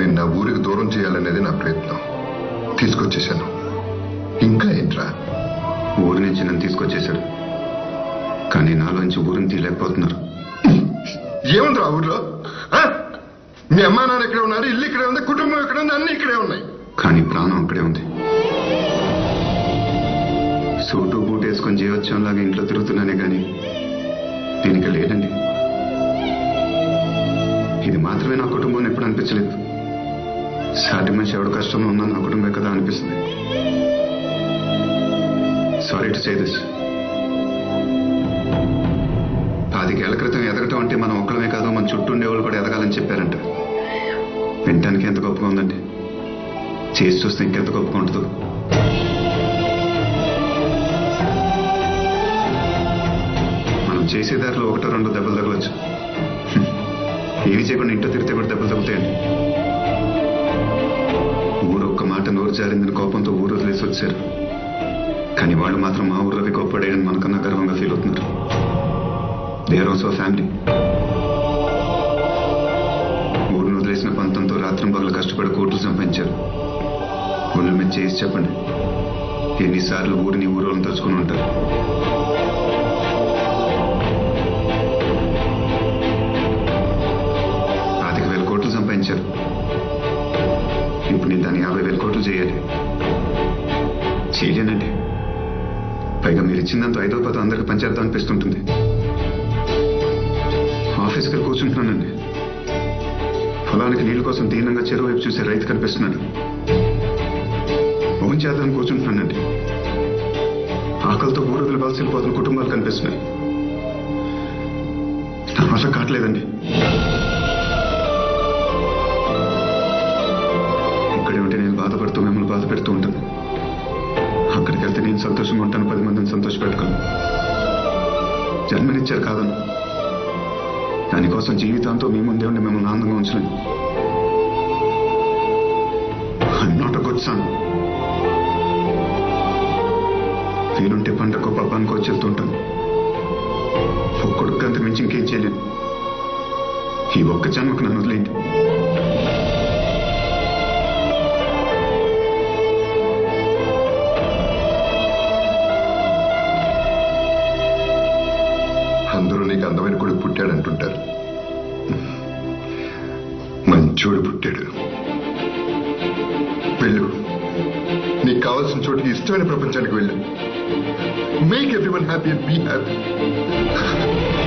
నేను నా ఊరికి దూరం చేయాలనేది నా ప్రయత్నం తీసుకొచ్చేశాను ఇంకా ఏంట్రా ఊరి నుంచి నన్ను తీసుకొచ్చేశారు కానీ నాలోంచి ఊరిని తీయలేకపోతున్నారు ఏముంది ఆ ఊర్లో ఆ? మీ అమ్మా నాన్న ఇక్కడే ఉన్నారు ఇల్లు ఇక్కడే ఉంది కుటుంబం ఇక్కడే ఉంది అన్ని ఇక్కడే ఉన్నాయి కానీ ప్రాణం అక్కడే ఉంది సూటు బూట్ వేసుకొని జీవోత్సవంలాగా ఇంట్లో తిరుగుతున్నానే కానీ దీనికి లేదండి ఇది మాత్రమే నా కుటుంబం అని ఎప్పుడు అనిపించలేదు సాటి మనిషి ఎవడు కష్టంలో ఉన్నా నా కుటుంబమే కదా అనిపిస్తుంది సారీ టు సే దిస్ పాతికేళ్ల క్రితం ఎదగటం అంటే మనం ఒక్కడమే కాదు మన చుట్టూ ఉండేవాళ్ళు కూడా ఎదగాలని చెప్పారంట వినటానికి ఎంత గొప్పగా ఉందండి చేసి చూస్తే ఇంకెంత గొప్పగా ఉంటుందో మనం చేసే దారిలో ఒకటో రెండో దెబ్బలు తగలచ్చు హ్మ్. ఏవి చేయకుండా ఇంట్లో తిరిగితే కూడా దెబ్బలు తగ్గుతాయండి ఊరు ఒక్క మాట నోరు జారిందని కోపంతో ఊరు వదిలేసి వచ్చారు కానీ వాళ్ళు మాత్రం మా ఊర్లోకి గొప్పడేయని మనకన్నా గర్వంగా ఫీల్ అవుతున్నారు దే ఆర్ ఆల్సో ఫ్యామిలీ ఊరిని వదిలేసిన పంతంతో రాత్రం పగలు కష్టపడి కోట్లు సంపాదించారు ఊళ్ళో మీద చేసి చెప్పండి ఎన్నిసార్లు ఊరిని ఊరోళ్ళని తలుచుకుని ఉంటారు పాతిక వేల కోట్లు సంపాదించారు ఇప్పుడు నేను దాన్ని యాభై వేల కోట్లు చేయాలి చేయలేనండి పైగా మీరు ఇచ్చిందంత ఐదో పదో అందరికి పంచేద్దాం అనిపిస్తుంటుంది ఆఫీస్కి వెళ్ళి కూర్చుంటున్నానండి పొలానికి నీళ్ళ కోసం దీనంగా చెరువు వైపు చూసే రైతు కనిపిస్తున్నాడు భోజనం చేద్దాం కూర్చుంటున్నానండి ఆకలితో ఊరు వదిలిపాల్సి వెళ్ళిపోతున్న కుటుంబాలు కనిపిస్తున్నాయి నా వల్ల కావట్లేదండి ఇక్కడే ఉంటే నేను బాధపడుతూ మిమ్మల్ని బాధ పెడుతూ ఉంటాను అక్కడికి వెళ్తే నేను సంతోషంగా ఉంటాను పది మందిని సంతోష పెట్టుకోను జన్మనిచ్చారు కాదను దానికోసం జీవితాంతో మీ ముందే ఉండి మిమ్మల్ని ఆనందంగా ఉంచలేను I'm not a good son వీలుంటే పంటకో పబ్బానికో వచ్చి వెళ్తుంటాను ఒక కొడుకు అంత మించి ఇంకేం చేయలేను ఈ ఒక్క జన్మకు నన్ను వదిలేండి అందరూ నీకు అందమైన కొడుకు పుట్టాడంటుంటారు మంచోడు పుట్టాడు వెళ్ళు నీకు కావాల్సిన చోటికి ఇష్టమైన ప్రపంచానికి వెళ్ళు make everyone happy be happy